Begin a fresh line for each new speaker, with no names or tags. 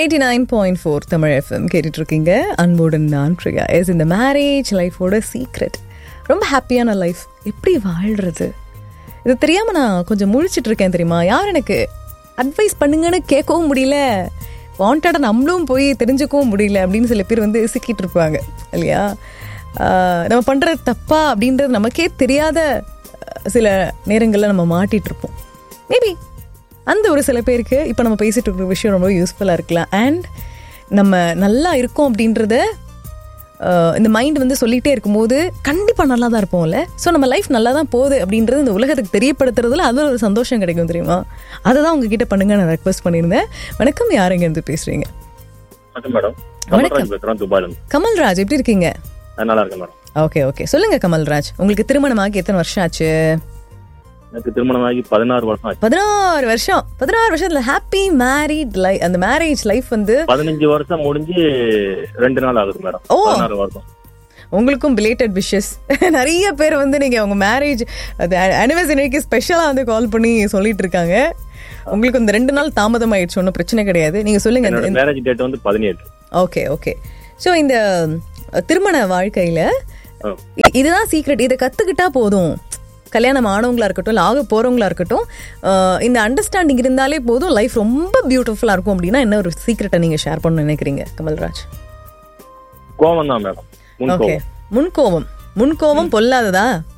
Eighty nine point four Tamil FM கேட்டுட்டு இருக்கீங்க அன்புடன் நான் பிரியா எஸ் இந்த மேரேஜ் லைஃபோட சீக்ரெட் ரொம்ப ஹாப்பியான லைஃப் எப்படி வாழ்றது இது தெரியாம நான் கொஞ்சம் முழிச்சிட்டு இருக்கேன் தெரியுமா யார் எனக்கு அட்வைஸ் பண்ணுங்கன்னு கேட்கவும் முடியல வாண்டடாக நம்மளும் போய் தெரிஞ்சுக்கவும் முடியல அப்படின்னு சில பேர் வந்து சிக்கிட்டு இருப்பாங்க இல்லையா ஆஹ் நம்ம பண்ணுறது தப்பா அப்படின்றது நமக்கே தெரியாத அஹ், சில நேரங்களில் நம்ம மாட்டிட்டு இருப்போம் மேபி அந்த ஒரு சில பேருக்கு இப்போ நம்ம பேசிட்டு இருக்கிற விஷயம் ரொம்ப யூஸ்ஃபுல்லாக இருக்கலாம் அண்ட் நம்ம நல்லா இருக்கோம் அப்படின்றத அஹ், இந்த மைண்ட் வந்து சொல்லிகிட்டே இருக்கும்போது கண்டிப்பாக நல்லா தான் இருப்போம்ல ஸோ நம்ம லைஃப் நல்லா தான் போகுது அப்படின்றது இந்த உலகத்துக்கு தெரியப்படுத்துறதுல அதில் ஒரு சந்தோஷம் கிடைக்கும் தெரியுமா அதை தான் உங்ககிட்ட பண்ணுங்க நான் ரெக்வஸ்ட் பண்ணியிருந்தேன் வணக்கம் யாருங்க இருந்து பேசுறீங்க
வணக்கம் மேடம்
வணக்கம்.
கமல்ராஜ் பேசுறேன் துபாயில இருந்து
கமல்ராஜ் எப்படி இருக்கீங்க
நான் நல்லா இருக்கேன் மேடம்
ஓகே ஓகே சொல்லுங்க கமல்ராஜ் உங்களுக்கு திருமணமாகி எத்தனை வருஷம் ஆச்சு
எனக்கு திருமணமாகி பதினாறு வருஷம் ஆச்சு
பதினாறு வருஷம் பதினாறு வருஷத்துல ஹாப்பி மேரிட் லைஃப் அந்த மேரேஜ் லைஃப் வந்து
பதினஞ்சு வருஷம் முடிஞ்சு ரெண்டு நாள் ஆகுது மேடம்
ஓ.
பதினாறு வருஷம்
உங்களுக்கும் பிலேட்டட் விஷஸ் நிறைய பேர் வந்து நீங்க உங்க மேரேஜ் அது அனிவர்சரிக்கு ஸ்பெஷலா வந்து கால் பண்ணி சொல்லிட்டு இருக்காங்க உங்களுக்கு இந்த ரெண்டு நாள் தாமதம் ஆயிடுச்சு ஒன்றும் பிரச்சனை கிடையாது நீங்க சொல்லுங்க
என்னோட
இந்த-
மேரேஜ் டேட் வந்து பதினேழு
ஓகே ஓகே ஸோ இந்த அஹ், திருமண வாழ்க்கையில
ஆ.
இ- இதுதான் சீக்ரெட் இதை கத்துக்கிட்டா போதும் கல்யாணம் ஆனவங்களா இருக்கட்டும் இல்லை ஆக போறவங்களா இருக்கட்டும் அஹ், இந்த அண்டர்ஸ்டாண்டிங் இருந்தாலே போதும் லைஃப் ரொம்ப பியூட்டிஃபுல்லா இருக்கும் அப்படின்னா என்ன ஒரு சீக்ரெட்டை நீங்க ஷேர் பண்ண நினைக்கிறீங்க கமல்ராஜ்
கோவம் தான் மேடம் முன்
ஓகே
கோவம்
முன்கோபம் முன்கோபம் பொல்லாததா